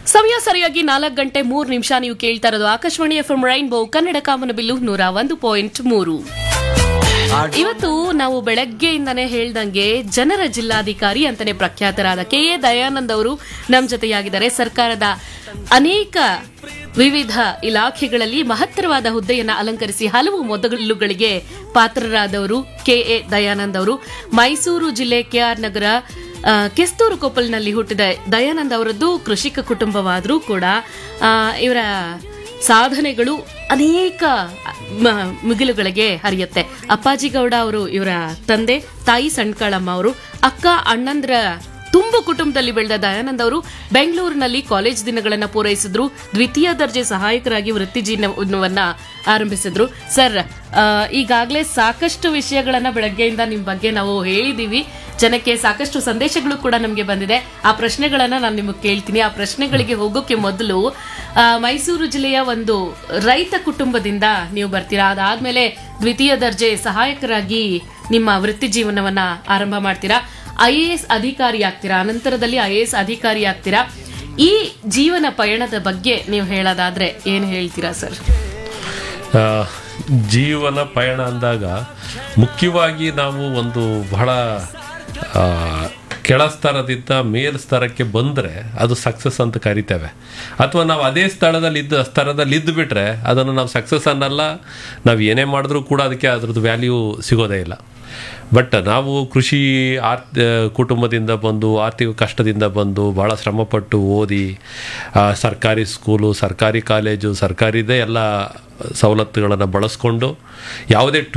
ಸಮಯ ಸರಿಯಾಗಿ ನಾಲ್ಕು ಗಂಟೆ ಮೂರು ನಿಮಿಷ ನೀವು ಕೇಳ್ತಾ ಇರೋದು Akashvani F M rainbow Kannada ಕಾಮನಬಿಲ್ಲು ನೂರ ಒಂದು ಪಾಯಿಂಟ್ ಮೂರು ಇವತ್ತು ನಾವು ಬೆಳಗ್ಗೆಯಿಂದನೇ ಹೇಳ್ದಂಗೆ ಜನರ ಜಿಲ್ಲಾಧಿಕಾರಿ ಅಂತಾನೆ ಪ್ರಖ್ಯಾತರಾದ ಕೆ ಎ ದಯಾನಂದ್ ಅವರು ನಮ್ಮ ಜೊತೆಯಾಗಿದ್ದಾರೆ ಸರ್ಕಾರದ ಅನೇಕ ವಿವಿಧ ಇಲಾಖೆಗಳಲ್ಲಿ ಮಹತ್ತರವಾದ ಹುದ್ದೆಯನ್ನ ಅಲಂಕರಿಸಿ ಹಲವು ಮೊದಲುಗಳಿಗೆ ಪಾತ್ರರಾದವರು ಕೆ ಎ ದಯಾನಂದ್ ಅವರು ಮೈಸೂರು ಜಿಲ್ಲೆ ಕೆಆರ್ ನಗರ ಆ, ಕೆಸ್ತೂರು ಕೊಪ್ಪಲ್ನಲ್ಲಿ ಹುಟ್ಟಿದ ದಯಾನಂದ್ ಅವರದ್ದು ಕೃಷಿಕ ಕುಟುಂಬವಾದರೂ ಕೂಡ ಆ, ಇವರ ಸಾಧನೆಗಳು ಅನೇಕ ಮ- ಮುಗಿಲುಗಳಿಗೆ ಹರಿಯುತ್ತೆ ಅಪ್ಪಾಜಿ ಗೌಡ ಅವರು ಇವರ ತಂದೆ ತಾಯಿ ಸಣ್ಕಳಮ್ಮ ಅವರು ಅಕ್ಕ ಅಣ್ಣಂದ್ರ ತುಂಬ ಕುಟುಂಬದಲ್ಲಿ ಬೆಳೆದ ದಯಾನಂದ್ ಅವರು ಬೆಂಗಳೂರಿನಲ್ಲಿ ಕಾಲೇಜ್ ದಿನಗಳನ್ನು ಪೂರೈಸಿದ್ರು ದ್ವಿತೀಯ ದರ್ಜೆ ಸಹಾಯಕರಾಗಿ ವೃತ್ತಿ ಜೀವನವನ್ನ ಆರಂಭಿಸಿದ್ರು ಸರ್ ಆ, ಈಗಾಗಲೇ ಸಾಕಷ್ಟು ವಿಷಯಗಳನ್ನ ಬೆಳಗ್ಗೆಯಿಂದ ನಿಮ್ ಬಗ್ಗೆ ನಾವು ಹೇಳಿದೀವಿ ಜನಕ್ಕೆ ಸಾಕಷ್ಟು ಸಂದೇಶಗಳು ಕೂಡ ನಮಗೆ ಬಂದಿದೆ ಆ ಪ್ರಶ್ನೆಗಳನ್ನ ನಾನು ನಿಮಗೆ ಕೇಳ್ತೀನಿ ಆ ಪ್ರಶ್ನೆಗಳಿಗೆ ಹೋಗೋಕೆ ಮೊದಲು ಆ, ಮೈಸೂರು ಜಿಲ್ಲೆಯ ಒಂದು ರೈತ ಕುಟುಂಬದಿಂದ ನೀವು ಬರ್ತೀರಾ ಅದಾದ್ಮೇಲೆ ದ್ವಿತೀಯ ದರ್ಜೆ ಸಹಾಯಕರಾಗಿ ನಿಮ್ಮ ವೃತ್ತಿ ಜೀವನವನ್ನ ಆರಂಭ ಮಾಡ್ತೀರಾ ಐ ಎ ಎಸ್ ಅಧಿಕಾರಿ ಆಗ್ತೀರಾ ಅನಂತರದಲ್ಲಿ ಐ ಎ ಎಸ್ ಅಧಿಕಾರಿ ಆಗ್ತೀರಾ ಈ ಜೀವನ ಪಯಣದ ಬಗ್ಗೆ ನೀವು ಹೇಳೋದಾದ್ರೆ ಏನು ಹೇಳ್ತೀರಾ ಸರ್ ಆ, ಜೀವನ ಪಯಣ ಅಂದಾಗ ಮುಖ್ಯವಾಗಿ ನಾವು ಒಂದು ಬಹಳ ಆ, ಕೆಳ ಸ್ತರದಿಂದ ಮೇಲ್ ಸ್ತರಕ್ಕೆ ಬಂದರೆ ಅದು ಸಕ್ಸಸ್ ಅಂತ ಕರಿತೇವೆ ಅಥವಾ ನಾವು ಅದೇ ಸ್ಥಳದಲ್ಲಿ ಇದ್ದ ಸ್ತರದಲ್ಲಿ ಇದ್ದು ಬಿಟ್ರೆ ಅದನ್ನು ನಾವು ಸಕ್ಸಸ್ ಅನ್ನಲ್ಲ ನಾವು ಏನೇ ಮಾಡಿದ್ರೂ ಕೂಡ ಅದಕ್ಕೆ ಅದ್ರದ್ದು ವ್ಯಾಲ್ಯೂ ಸಿಗೋದೇ ಇಲ್ಲ ಬಟ್ ನಾವು ಕೃಷಿ ಆರ್ ಕುಟುಂಬದಿಂದ ಬಂದು ಆರ್ಥಿಕ ಕಷ್ಟದಿಂದ ಬಂದು ಭಾಳ ಶ್ರಮಪಟ್ಟು ಓದಿ ಆ, ಸರ್ಕಾರಿ ಸ್ಕೂಲು ಸರ್ಕಾರಿ ಕಾಲೇಜು ಸರ್ಕಾರಿದೇ ಎಲ್ಲ ಸವಲತ್ತುಗಳನ್ನು ಬಳಸ್ಕೊಂಡು ಯಾವುದೇ